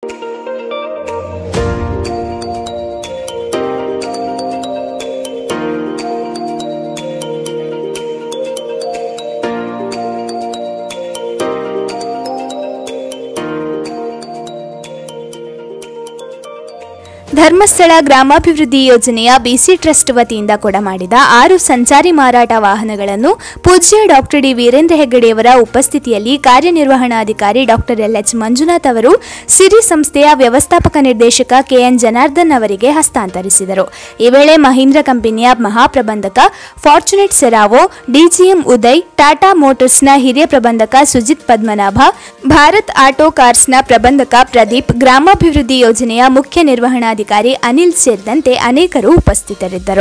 ಧರ್ಮಸ್ಥಳ ಗ್ರಾಮಾಭಿವೃದ್ಧಿ ಯೋಜನೆಯ ಬಿಸಿ ಟ್ರಸ್ಟ್ ವತಿಯಿಂದ ಕೊಡಮಾಡಿದ ಆರು ಸಂಚಾರಿ ಮಾರಾಟ ವಾಹನಗಳನ್ನು ಪೂಜ್ಯ ಡಾಕ್ಟರ್ ಡಿ ವೀರೇಂದ್ರ ಹೆಗ್ಗಡೆಯವರ ಉಪಸ್ಥಿತಿಯಲ್ಲಿ ಕಾರ್ಯನಿರ್ವಹಣಾಧಿಕಾರಿ ಡಾಕ್ಟರ್ ಎಲ್ ಎಚ್ ಮಂಜುನಾಥ್ ಅವರು ಸಿರಿ ಸಂಸ್ಥೆಯ ವ್ಯವಸ್ಥಾಪಕ ನಿರ್ದೇಶಕ ಕೆಎನ್ ಜನಾರ್ದನ್ ಅವರಿಗೆ ಹಸ್ತಾಂತರಿಸಿದರು ಈ ವೇಳೆ ಮಹೀಂದ್ರ ಕಂಪನಿಯ ಮಹಾಪ್ರಬಂಧಕ ಫಾರ್ಚುನೇಟ್ ಸೆರಾವೋ ಡಿಜಿಎಂ ಉದಯ್ ಟಾಟಾ ಮೋಟರ್ಸ್ನ ಹಿರಿಯ ಪ್ರಬಂಧಕ ಸುಜಿತ್ ಪದ್ಮನಾಭ ಭಾರತ್ ಆಟೋ ಕಾರ್ಸ್ನ ಪ್ರಬಂಧಕ ಪ್ರದೀಪ್ ಗ್ರಾಮಾಭಿವೃದ್ಧಿ ಯೋಜನೆಯ ಮುಖ್ಯ ನಿರ್ವಹಣಾಧಿಕಾರಿ ಅನಿಲ್ ಸೇರಿದಂತೆ ಅನೇಕರು ಉಪಸ್ಥಿತರಿದ್ದರು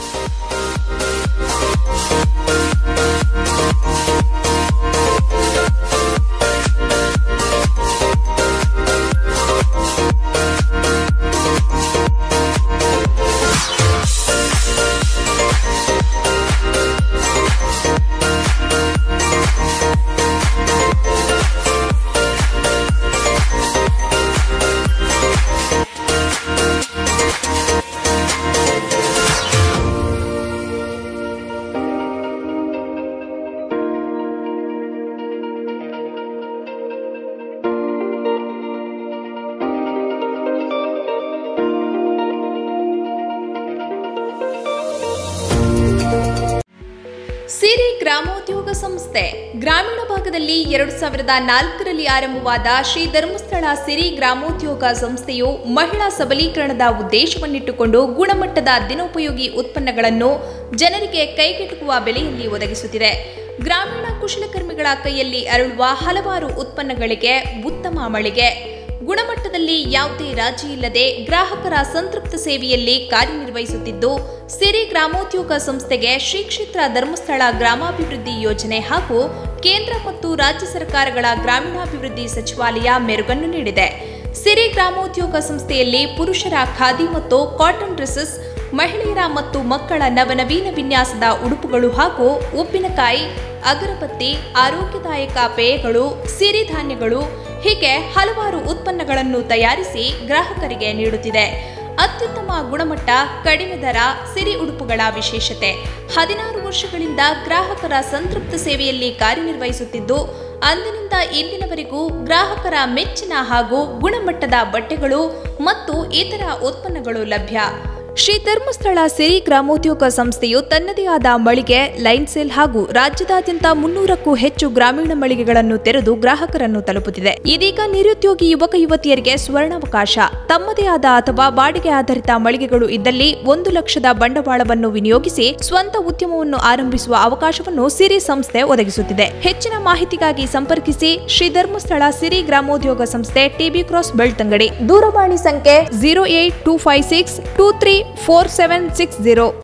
ಸಿರಿ ಗ್ರಾಮೋದ್ಯೋಗ ಸಂಸ್ಥೆ ಗ್ರಾಮೀಣ ಭಾಗದಲ್ಲಿ ಎರಡು ಸಾವಿರದ ನಾಲ್ಕರಲ್ಲಿ ಆರಂಭವಾದ ಶ್ರೀ ಧರ್ಮಸ್ಥಳ ಸಿರಿ ಗ್ರಾಮೋದ್ಯೋಗ ಸಂಸ್ಥೆಯು ಮಹಿಳಾ ಸಬಲೀಕರಣದ ಉದ್ದೇಶವನ್ನಿಟ್ಟುಕೊಂಡು ಗುಣಮಟ್ಟದ ದಿನೋಪಯೋಗಿ ಉತ್ಪನ್ನಗಳನ್ನು ಜನರಿಗೆ ಕೈಗೆಟುಕುವ ಬೆಲೆಯಲ್ಲಿ ಒದಗಿಸುತ್ತಿದೆ ಗ್ರಾಮೀಣ ಕುಶಲಕರ್ಮಿಗಳ ಕೈಯಲ್ಲಿ ಅರಳುವ ಹಲವಾರು ಉತ್ಪನ್ನಗಳಿಗೆ ಉತ್ತಮ ಮಳಿಗೆ ಗುಣಮಟ್ಟದಲ್ಲಿ ಯಾವುದೇ ರಾಜಿ ಇಲ್ಲದೆ ಗ್ರಾಹಕರ ಸಂತೃಪ್ತ ಸೇವೆಯಲ್ಲಿ ಕಾರ್ಯನಿರ್ವಹಿಸುತ್ತಿದ್ದು ಸಿರಿ ಗ್ರಾಮೋದ್ಯೋಗ ಸಂಸ್ಥೆಗೆ ಶ್ರೀ ಕ್ಷೇತ್ರ ಧರ್ಮಸ್ಥಳ ಗ್ರಾಮಾಭಿವೃದ್ಧಿ ಯೋಜನೆ ಹಾಗೂ ಕೇಂದ್ರ ಮತ್ತು ರಾಜ್ಯ ಸರ್ಕಾರಗಳ ಗ್ರಾಮೀಣಾಭಿವೃದ್ಧಿ ಸಚಿವಾಲಯ ಮೆರುಗನ್ನು ನೀಡಿದೆ ಸಿರಿ ಗ್ರಾಮೋದ್ಯೋಗ ಸಂಸ್ಥೆಯಲ್ಲಿ ಪುರುಷರ ಖಾದಿ ಮತ್ತು ಕಾಟನ್ ಡ್ರೆಸ್ಸಸ್ ಮಹಿಳೆಯರ ಮತ್ತು ಮಕ್ಕಳ ನವನವೀನ ವಿನ್ಯಾಸದ ಉಡುಪುಗಳು ಹಾಗೂ ಉಪ್ಪಿನಕಾಯಿ ಅಗರಬತ್ತಿ ಆರೋಗ್ಯದಾಯಕ ಪೇಯಗಳು ಸಿರಿಧಾನ್ಯಗಳು ಹೀಗೆ ಹಲವಾರು ಉತ್ಪನ್ನಗಳನ್ನು ತಯಾರಿಸಿ ಗ್ರಾಹಕರಿಗೆ ನೀಡುತ್ತಿದೆ ಅತ್ಯುತ್ತಮ ಗುಣಮಟ್ಟ ಕಡಿಮೆ ದರ ಸಿರಿ ಉಡುಪುಗಳ ವಿಶೇಷತೆ ಹದಿನಾರು ವರ್ಷಗಳಿಂದ ಗ್ರಾಹಕರ ಸಂತೃಪ್ತ ಸೇವೆಯಲ್ಲಿ ಕಾರ್ಯನಿರ್ವಹಿಸುತ್ತಿದ್ದು ಅಂದಿನಿಂದ ಇಂದಿನವರೆಗೂ ಗ್ರಾಹಕರ ಮೆಚ್ಚಿನ ಹಾಗೂ ಗುಣಮಟ್ಟದ ಬಟ್ಟೆಗಳು ಮತ್ತು ಇತರ ಉತ್ಪನ್ನಗಳು ಲಭ್ಯ ಶ್ರೀ ಧರ್ಮಸ್ಥಳ ಸಿರಿ ಗ್ರಾಮೋದ್ಯೋಗ ಸಂಸ್ಥೆಯು ತನ್ನದೇ ಆದ ಮಳಿಗೆ ಲೈನ್ ಸೇಲ್ ಹಾಗೂ ರಾಜ್ಯದಾದ್ಯಂತ ಮುನ್ನೂರಕ್ಕೂ ಹೆಚ್ಚು ಗ್ರಾಮೀಣ ಮಳಿಗೆಗಳನ್ನು ತೆರೆದು ಗ್ರಾಹಕರನ್ನು ತಲುಪುತ್ತಿದೆ ಇದೀಗ ನಿರುದ್ಯೋಗಿ ಯುವಕ ಯುವತಿಯರಿಗೆ ಸುವರ್ಣಾವಕಾಶ ತಮ್ಮದೇ ಆದ ಅಥವಾ ಬಾಡಿಗೆ ಆಧಾರಿತ ಮಳಿಗೆಗಳು ಇದ್ದಲ್ಲಿ ಒಂದು ಲಕ್ಷದ ಬಂಡವಾಳವನ್ನು ವಿನಿಯೋಗಿಸಿ ಸ್ವಂತ ಉದ್ಯಮವನ್ನು ಆರಂಭಿಸುವ ಅವಕಾಶವನ್ನು ಸಿರಿ ಸಂಸ್ಥೆ ಒದಗಿಸುತ್ತಿದೆ ಹೆಚ್ಚಿನ ಮಾಹಿತಿಗಾಗಿ ಸಂಪರ್ಕಿಸಿ ಶ್ರೀ ಧರ್ಮಸ್ಥಳ ಸಿರಿ ಗ್ರಾಮೋದ್ಯೋಗ ಸಂಸ್ಥೆ ಟಿಬಿ ಕ್ರಾಸ್ ಬೆಳ್ತಂಗಡಿ ದೂರವಾಣಿ ಸಂಖ್ಯೆ zero eight two five six two three four seven six zero